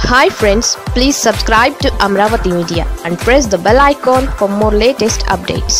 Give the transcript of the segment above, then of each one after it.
hi friends please subscribe to Amaravati media and press the bell icon for more latest updates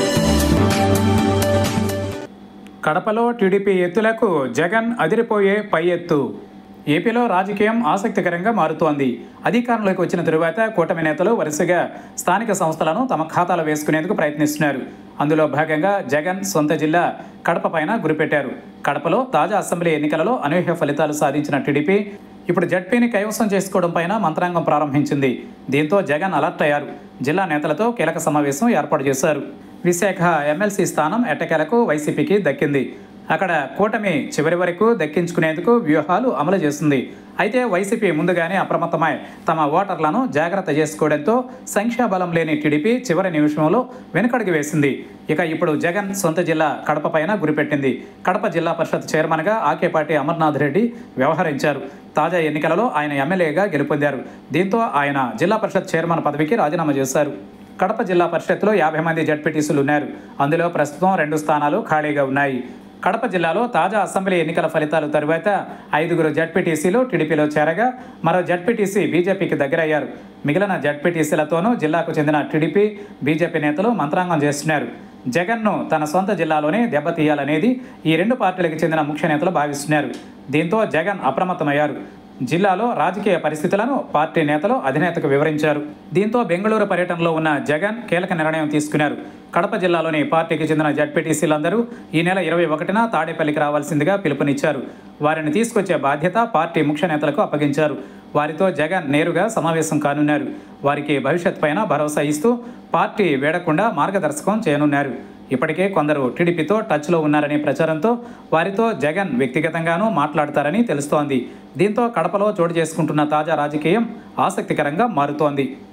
కడపలో TDP ఎత్తులకు జగన్ అదిరిపోయే పై ఎత్తు ఏపీలో రాజకీయం ఆసక్తికరంగా మారుతోంది అధికారంలోకి వచ్చిన తరువాత కూటమి నేతలు వరుసగా స్థానిక సంస్థలను తమ ఖాతాలో వేసుకునేందుకు ప్రయత్నిస్తున్నారు అందులో భాగంగా జగన్ సొంత జిల్లా కడప పైన గురిపెట్టారు కడపలో తాజా అసెంబ్లీ ఎన్నికలలో అనూహ్య ఫలితాలు సాధించిన టీడీపీ ఇప్పుడు జడ్పీని కైవసం చేసుకోవడం పైన మంత్రాంగం ప్రారంభించింది దీంతో జగన్ అలర్ట్ అయ్యారు జిల్లా నేతలతో కీలక సమావేశం ఏర్పాటు చేశారు విశాఖ ఎమ్మెల్సీ స్థానం ఎట్టకేలకు వైసీపీకి దక్కింది అక్కడ కూటమి చివరి వరకు దక్కించుకునేందుకు వ్యూహాలు అమలు చేస్తుంది అయితే వైసీపీ ముందుగానే అప్రమత్తమై తమ ఓటర్లను జాగ్రత్త చేసుకోవడంతో సంఖ్యాబలం లేని టీడీపీ చివరి నిమిషంలో వెనుకడుగు వేసింది ఇక ఇప్పుడు జగన్ సొంత జిల్లా కడప పైన గురిపెట్టింది కడప జిల్లా పరిషత్ చైర్మన్గా ఆకేపాటి అమర్నాథ్ రెడ్డి వ్యవహరించారు తాజా ఎన్నికలలో ఆయన ఎమ్మెల్యేగా గెలుపొందారు దీంతో ఆయన జిల్లా పరిషత్ చైర్మన్ పదవికి రాజీనామా చేశారు కడప జిల్లా పరిషత్లో యాభై మంది జడ్పీటీసీలు ఉన్నారు అందులో ప్రస్తుతం రెండు స్థానాలు ఖాళీగా ఉన్నాయి కడప జిల్లాలో తాజా అసెంబ్లీ ఎన్నికల ఫలితాలు తరువాత ఐదుగురు జడ్పీటీసీలు టీడీపీలో చేరగా మరో జడ్పీటీసీ బీజేపీకి దగ్గరయ్యారు మిగిలిన జడ్పీటీసీలతోనూ జిల్లాకు చెందిన టీడీపీ బీజేపీ నేతలు మంత్రాంగం చేస్తున్నారు జగన్ను తన సొంత జిల్లాలోనే దెబ్బతీయాలనేది ఈ రెండు పార్టీలకు చెందిన ముఖ్య నేతలు భావిస్తున్నారు దీంతో జగన్ అప్రమత్తమయ్యారు జిల్లాలో రాజకీయ పరిస్థితులను పార్టీ నేతలు అధినేతకు వివరించారు దీంతో బెంగళూరు పర్యటనలో ఉన్న జగన్ కీలక నిర్ణయం తీసుకున్నారు కడప జిల్లాలోని పార్టీకి చెందిన జడ్పీటీసీలందరూ ఈ నెల ఇరవై ఒకటిన తాడేపల్లికి రావాల్సిందిగా పిలుపునిచ్చారు వారిని తీసుకొచ్చే బాధ్యత పార్టీ ముఖ్య నేతలకు అప్పగించారు వారితో జగన్ నేరుగా సమావేశం కానున్నారు వారికి భవిష్యత్ పైన భరోసా ఇస్తూ పార్టీ వేడకుండా మార్గదర్శకం చేయనున్నారు ఇప్పటికే కొందరు టీడీపీతో టచ్లో ఉన్నారనే ప్రచారంతో వారితో జగన్ వ్యక్తిగతంగానూ మాట్లాడతారని తెలుస్తోంది దీంతో కడపలో చోటు చేసుకుంటున్న తాజా రాజకీయం ఆసక్తికరంగా మారుతోంది